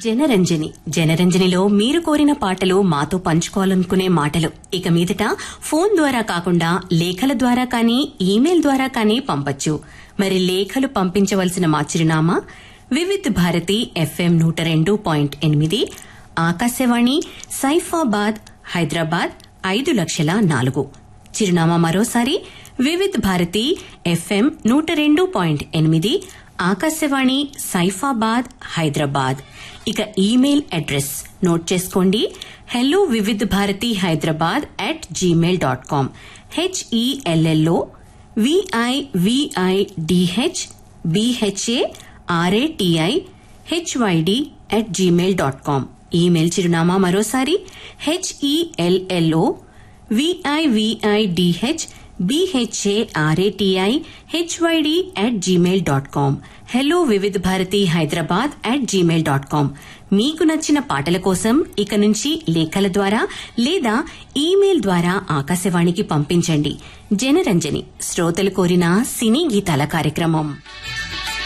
జనరంజని జనరంజనిలో మీరు కోరిన పాటలు మాతో పంచుకోవాలనుకునే మాటలు ఇక మీదట ఫోన్ ద్వారా కాకుండా లేఖల ద్వారా కానీ ఈమెయిల్ ద్వారా కానీ పంపొచ్చు మరి లేఖలు పంపించవలసిన మా చిరునామా వివిధ్ భారతి ఎఫ్ఎం నూట రెండు పాయింట్ ఎనిమిది ఆకాశవాణి సైఫాబాద్ హైదరాబాద్ ఐదు లక్షల నాలుగు చిరునామా మరోసారి వివిధ్ భారతి ఎఫ్ఎం నూట రెండు పాయింట్ ఎనిమిది ఆకాశవాణి సైఫాబాద్ హైదరాబాద్ ఇక ఈమెయిల్ అడ్రస్ నోట్ చేసుకోండి hello Vividh Bharati Hyderabad at Gmail dot com HELLO విఐవిఐడిహెచ్ బిహెచ్ఏ ఆర్ఏటిఐ HYD at Gmail dot com email చిరునామా మరోసారి HELLO విఐవిఐడిహెచ్ BHARATI HYD at Gmail dot com hello వివిధ Bharati Hyderabad at Gmail dot com మీకు నచ్చిన పాటల కోసం ఇక నుంచి లేఖల ద్వారా లేదా ఈమెయిల్ ద్వారా ఆకాశవాణికి పంపించండి జనరంజని శ్రోతలు కోరిన సినీ గీతాల కార్యక్రమం